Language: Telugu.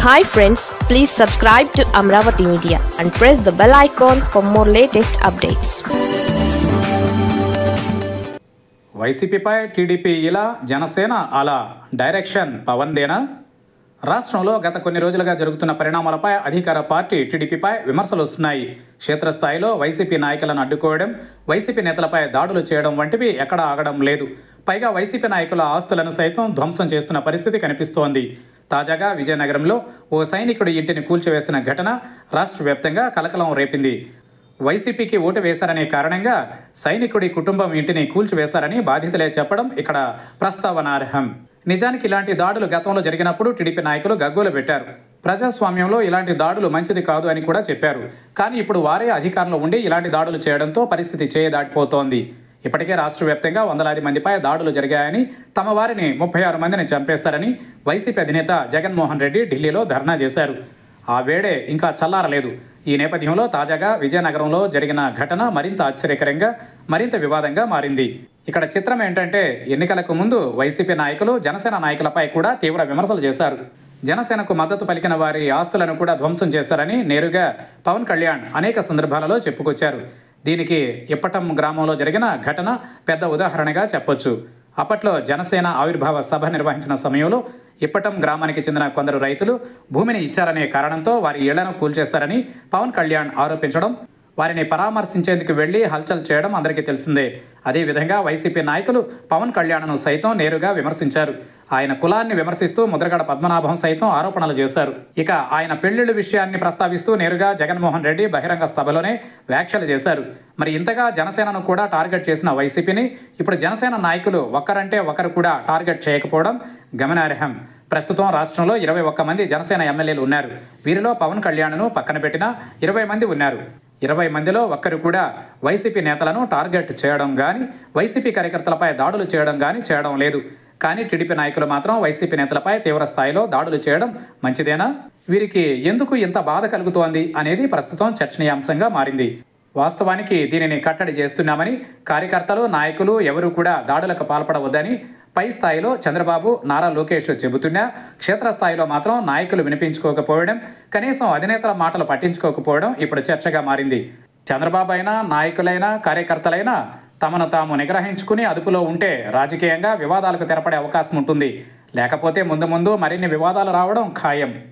hi friends please subscribe to Amaravati media and press the bell icon for more latest updates వైసీపీపై టీడీపీ ఇలా జనసేన అలా డైరెక్షన్ పవన్దేనా రాష్ట్రంలో గత కొన్ని రోజులుగా జరుగుతున్న పరిణామాలపై అధికార పార్టీ టీడీపీపై విమర్శలు వస్తున్నాయి క్షేత్రస్థాయిలో వైసీపీ నాయకులను అడ్డుకోవడం వైసీపీ నేతలపై దాడులు చేయడం వంటివి ఎక్కడా ఆగడం లేదు పైగా వైసీపీ నాయకుల ఆస్తులను సైతం ధ్వంసం చేస్తున్న పరిస్థితి కనిపిస్తోంది తాజాగా విజయనగరంలో ఓ సైనికుడి ఇంటిని కూల్చివేసిన ఘటన రాష్ట్ర వ్యాప్తంగా కలకలం రేపింది వైసీపీకి ఓటు వేశారనే కారణంగా సైనికుడి కుటుంబం ఇంటిని కూల్చివేశారని బాధితులే చెప్పడం ఇక్కడ ప్రస్తావనార్హం నిజానికి ఇలాంటి దాడులు గతంలో జరిగినప్పుడు టీడీపీ నాయకులు గగ్గోలు పెట్టారు ప్రజాస్వామ్యంలో ఇలాంటి దాడులు మంచిది కాదు అని కూడా చెప్పారు కానీ ఇప్పుడు వారే అధికారంలో ఉండి ఇలాంటి దాడులు చేయడంతో పరిస్థితి చేయదాటిపోతోంది ఇప్పటికే రాష్ట్ర వ్యాప్తంగా వందలాది మందిపై దాడులు జరిగాయని తమ వారిని ముప్పై ఆరు మందిని చంపేశారని వైసీపీ అధినేత జగన్మోహన్ రెడ్డి ఢిల్లీలో ధర్నా చేశారు ఆ వేడే ఇంకా చల్లారలేదు ఈ నేపథ్యంలో తాజాగా విజయనగరంలో జరిగిన ఘటన మరింత ఆశ్చర్యకరంగా మరింత వివాదంగా మారింది ఇక్కడ చిత్రం ఏంటంటే ఎన్నికలకు ముందు వైసీపీ నాయకులు జనసేన నాయకులపై కూడా తీవ్ర విమర్శలు చేశారు జనసేనకు మద్దతు పలికిన వారి ఆస్తులను కూడా ధ్వంసం చేశారని నేరుగా పవన్ కళ్యాణ్ అనేక సందర్భాలలో చెప్పుకొచ్చారు దీనికి ఇప్పటం గ్రామంలో జరిగిన ఘటన పెద్ద ఉదాహరణగా చెప్పొచ్చు అప్పట్లో జనసేన ఆవిర్భావ సభ నిర్వహించిన సమయంలో ఇప్పటం గ్రామానికి చెందిన కొందరు రైతులు భూమిని ఇచ్చారనే కారణంతో వారి ఇళ్లను కూల్చేశారని పవన్ కళ్యాణ్ ఆరోపించడం వారిని పరామర్శించేందుకు వెళ్లి హల్చల్ చేయడం అందరికీ తెలిసిందే అదేవిధంగా వైసీపీ నాయకులు పవన్ కళ్యాణ్ను సైతం నేరుగా విమర్శించారు ఆయన కులాన్ని విమర్శిస్తూ ముద్రగడ పద్మనాభం సైతం ఆరోపణలు చేశారు ఇక ఆయన పెళ్లిళ్ళ విషయాన్ని ప్రస్తావిస్తూ నేరుగా జగన్మోహన్ రెడ్డి బహిరంగ సభలోనే వ్యాఖ్యలు చేశారు మరి ఇంతగా జనసేనను కూడా టార్గెట్ చేసిన వైసీపీని ఇప్పుడు జనసేన నాయకులు ఒకరంటే ఒకరు కూడా టార్గెట్ చేయకపోవడం గమనార్హం ప్రస్తుతం రాష్ట్రంలో ఇరవై ఒక్క మంది జనసేన ఎమ్మెల్యేలు ఉన్నారు వీరిలో పవన్ కళ్యాణ్ను పక్కన పెట్టిన ఇరవై మంది ఉన్నారు ఇరవై మందిలో ఒక్కరు కూడా వైసీపీ నేతలను టార్గెట్ చేయడం కానీ వైసీపీ కార్యకర్తలపై దాడులు చేయడం కానీ చేయడం లేదు కానీ టీడీపీ నాయకులు మాత్రం వైసీపీ నేతలపై తీవ్ర స్థాయిలో దాడులు చేయడం మంచిదేనా వీరికి ఎందుకు ఇంత బాధ కలుగుతోంది అనేది ప్రస్తుతం చర్చనీయాంశంగా మారింది వాస్తవానికి దీనిని కట్టడి చేస్తున్నామని కార్యకర్తలు నాయకులు ఎవరూ కూడా దాడులకు పాల్పడవద్దని పై స్థాయిలో చంద్రబాబు నారా లోకేష్ చెబుతున్నా క్షేత్రస్థాయిలో మాత్రం నాయకులు వినిపించుకోకపోవడం కనీసం అధినేతల మాటలు పట్టించుకోకపోవడం ఇప్పుడు చర్చగా మారింది చంద్రబాబు అయినా నాయకులైనా కార్యకర్తలైనా తమను తాము నిగ్రహించుకుని అదుపులో ఉంటే రాజకీయంగా వివాదాలకు తెరపడే అవకాశం ఉంటుంది లేకపోతే ముందు ముందు మరిన్ని వివాదాలు రావడం ఖాయం